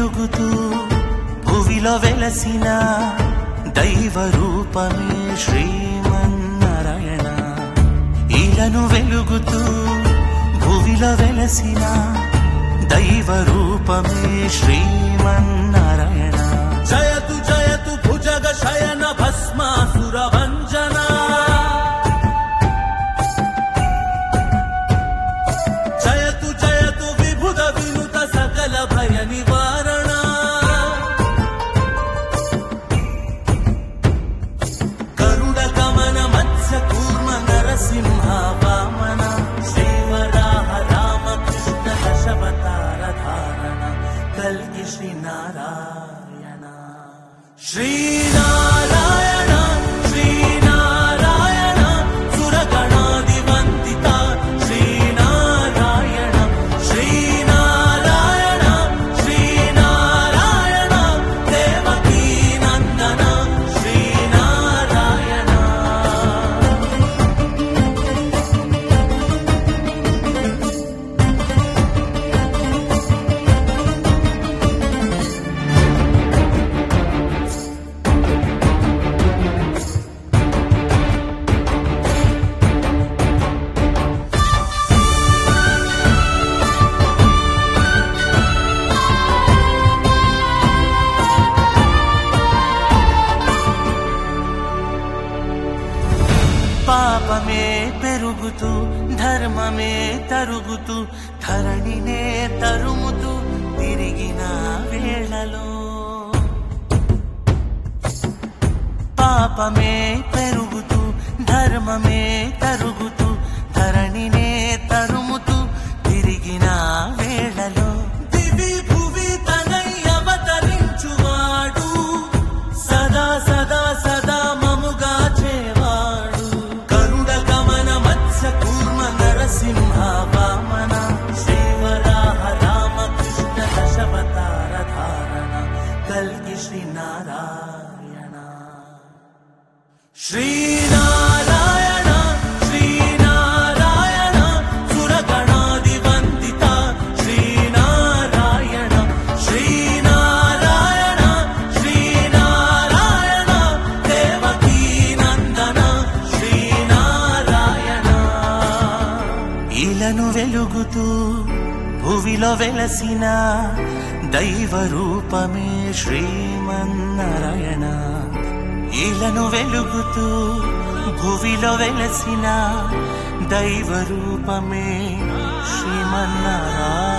వెలుగుతూ భువిలో వెలసిన దైవ రూపమే శ్రీమన్నారాయణ ఇలను వెలుగుతూ భువిలో వెలసిన దైవ రూపమే శ్రీమన్నారాయణ జయతు జయతు భుజగ శయన భస్మాసుర భంజన జయతు జయతు విభుద వినుత సకల భయ నివారణ గరుడ గమన మత్స్య కూర్మ నరసింహ వామన శ్రీవరాహ రామకృష్ణ దశవతార ధారణ కల్కి శ్రీనారాయణ శ్రీనారాయణ శ్రీనారాయణ సురగణాది వందిత శ్రీనారాయణ శ్రీనారాయణ శ్రీనారాయణ దేవకీ నందన శ్రీనారాయణ పాపమే పెరుగుతూ ధర్మమే తరుగుతూ ధరణినే తరుముతూ తిరిగిన వేళలో పాపమే పెరుగుతూ ధర్మమే తరుగుతూ ధరణినే తరుముతూ తిరిగిన వేళలో దివి భువి తనై అవతరించువాడు సదా సదా సదా మముగా చేవాడు గరుడ గమన మత్స్య కూర్మ నరసింహ వామన శ్రీవరాహ రామకృష్ణ దశవతార ధారణ కల్కి శ్రీనారాయణ శ్రీనారాయణ శ్రీనారాయణ సురగణాది వందిత శ్రీనారాయణ శ్రీనారాయణ శ్రీనారాయణ దేవకీ నందన శ్రీనారాయణ ఇలను వెలుగుతూ భువిలో వెలసిన దైవ రూపమే శ్రీమన్నారాయణ ఇలను వెలుగుతూ భువిలో వెలసిన దైవ రూపమే శ్రీమన్నారాయణ